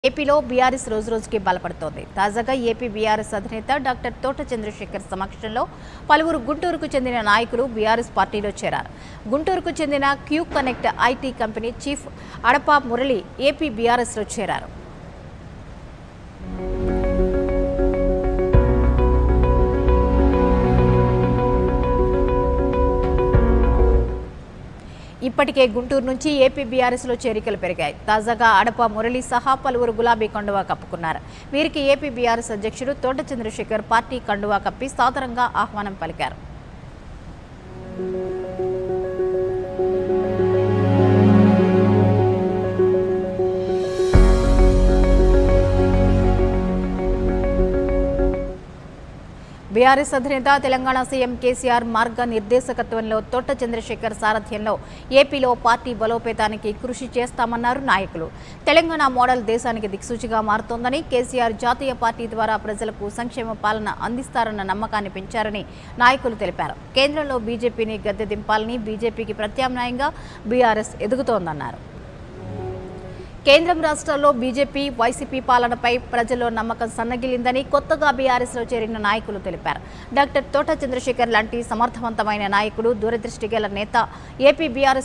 ఏపీలో బీఆర్ఎస్ రోజు రోజుకి బలపడుతోంది తాజాగా ఏపీ బీఆర్ఎస్ అధినేత డాక్టర్ తోట చంద్రశేఖర్ సమక్షంలో పలువురు గుంటూరుకు చెందిన నాయకులు బీఆర్ఎస్ పార్టీలో చేరారు గుంటూరుకు చెందిన Q connect IT company chief Adapa Murali AP బీఆర్ఎస్లో చేరారు ఇప్పటికే గుంటూరు నుంచి ఏపీ బీఆర్ఎస్లో చేరికలు పెరిగాయి తాజాగా అడప మురళి సహా పలువురు గులాబీ కండువా కప్పుకున్నారు వీరికి ఏపీ బీఆర్ఎస్ అధ్యక్షుడు తోట చంద్రశేఖర్ పార్టీ కండువా కప్పి సాదరంగా ఆహ్వానం పలికారు బీఆర్ఎస్ అధినేత తెలంగాణ సీఎం కేసీఆర్ మార్గ నిర్దేశకత్వంలో తోట చంద్రశేఖర్ సారథ్యంలో ఏపీలో పార్టీ బలోపేతానికి కృషి చేస్తామన్నారు నాయకులు తెలంగాణ మోడల్ దేశానికి దిక్సూచిగా మారుతోందని కేసీఆర్ జాతీయ పార్టీ ద్వారా ప్రజలకు సంక్షేమ పాలన అందిస్తారన్న నమ్మకాన్ని పెంచారని నాయకులు తెలిపారు కేంద్రంలో బీజేపీని గద్దె దింపాలని బీజేపీకి ప్రత్యామ్నాయంగా బీఆర్ఎస్ ఎదుగుతోందన్నారు కేంద్రం రాష్ట్రాల్లో బీజేపీ వైసీపీ పాలనపై ప్రజల్లో నమ్మకం సన్నగిలిందని కొత్తగా బీఆర్ఎస్లో చేరిన నాయకులు తెలిపారు డాక్టర్ తోట చంద్రశేఖర్ లాంటి సమర్థవంతమైన నాయకుడు దూరదృష్టి గల నేత ఏపీ బీఆర్ఎస్